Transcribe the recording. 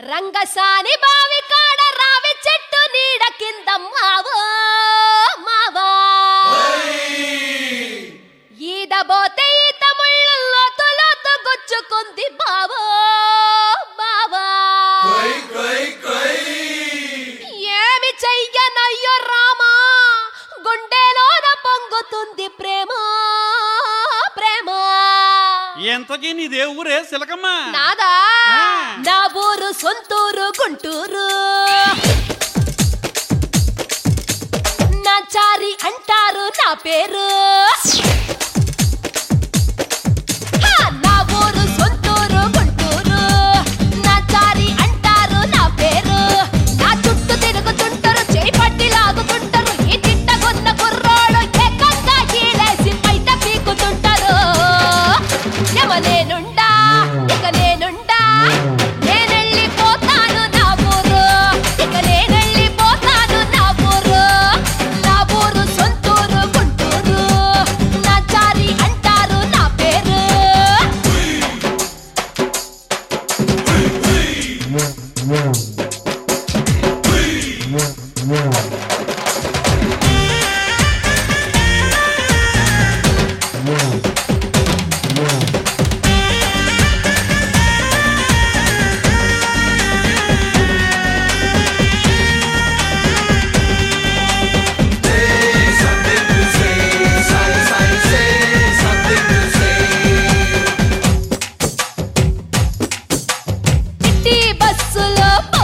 రంగసాని బావి కాడ రావి చెట్టు నీడ కింద మావో మావా ఈదబోతే ఈత ముళ్ళు లోతు లోతు గుచ్చుకుంది బావో బావా ఏమి చెయ్యనయ్యో రామా గుండెలోన పొంగుతుంది ప్రేమ ప్రేమ ఎంతకీ నీదే ఊరే సిలకమ్మ నాదా ఆ. నా ఊరు సొంతూరు గుంటూరు నా చారి అంటారు నా పేరు హా, నా ఊరు సొంతూరు గుంటూరు నా చారి అంటారు నా పేరు నా చుట్టూ తిరుగుతుంటారు చేయి పట్టి లాగుతుంటారు ఈ తిట్టగొన్న కుర్రోడు ఏకంగా ఈలేసి బయట పీకుతుంటారు యమ నేనుండా ఇక నేనుండా నేనెళ్ళిపోతాను నా ఊరు ఇక నేనెళ్ళిపోతాను నా ఊరు నా ఊరు సొంతూరు గుంటూరు నా చారి అంటారు నా పేరు సిటీ బస్సులో